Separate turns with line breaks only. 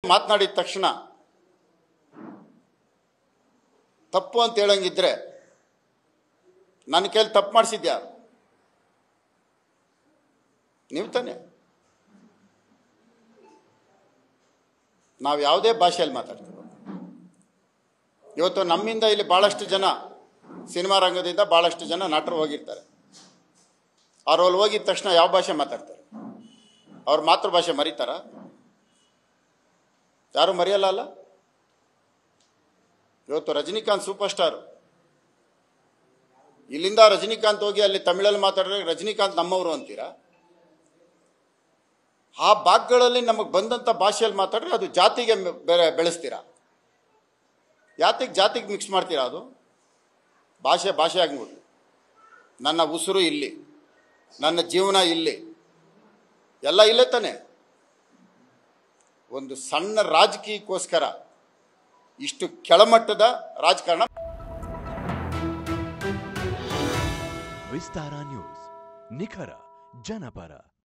ಮಾತನಾಡಿದ ತಕ್ಷಣ ತಪ್ಪು ಅಂತ ಹೇಳಂಗಿದ್ರೆ ನನ್ನ ಕೈಲಿ ತಪ್ಪು ಮಾಡಿಸಿದ್ಯಾ ನೀವು ತಾನೆ ನಾವು ಯಾವುದೇ ಭಾಷೆಯಲ್ಲಿ ಮಾತಾಡ್ತೀವಿ ಇವತ್ತು ನಮ್ಮಿಂದ ಇಲ್ಲಿ ಭಾಳಷ್ಟು ಜನ ಸಿನಿಮಾ ರಂಗದಿಂದ ಭಾಳಷ್ಟು ಜನ ನಟರು ಹೋಗಿರ್ತಾರೆ ಅವ್ರು ಅಲ್ಲಿ ಹೋಗಿದ ತಕ್ಷಣ ಯಾವ ಭಾಷೆ ಮಾತಾಡ್ತಾರೆ ಅವ್ರ ಮಾತೃಭಾಷೆ ಮರೀತಾರ ಯಾರು ಮರೆಯಲ್ಲ ಅಲ್ಲ ಇವತ್ತು ರಜನಿಕಾಂತ್ ಸೂಪರ್ ಸ್ಟಾರ್ ಇಲ್ಲಿಂದ ರಜನಿಕಾಂತ್ ಹೋಗಿ ಅಲ್ಲಿ ತಮಿಳಲ್ಲಿ ಮಾತಾಡಿದ್ರೆ ರಜನಿಕಾಂತ್ ನಮ್ಮವರು ಅಂತೀರಾ ಆ ಭಾಗಗಳಲ್ಲಿ ನಮಗೆ ಬಂದಂಥ ಭಾಷೆಯಲ್ಲಿ ಮಾತಾಡಿದ್ರೆ ಅದು ಜಾತಿಗೆ ಮೆ- ಬೇರೆ ಬೆಳೆಸ್ತೀರಾ ಯಾತಿಗೆ ಜಾತಿಗೆ ಮಿಕ್ಸ್ ಮಾಡ್ತೀರಾ ಅದು ಭಾಷೆ ಭಾಷೆ ಆಗ್ಬಿಡ್ಲಿ ನನ್ನ ಉಸಿರು ಇಲ್ಲಿ ನನ್ನ ಜೀವನ ಇಲ್ಲಿ ಎಲ್ಲ ಇಲ್ಲೇ ತಾನೆ ಒಂದು ಸಣ್ಣ ರಾಜಕೀಯಕ್ಕೋಸ್ಕರ ಇಷ್ಟು ಕೆಳಮಟ್ಟದ ರಾಜಕಾರಣ
ವಿಸ್ತಾರ ನ್ಯೂಸ್ ನಿಖರ ಜನಪರ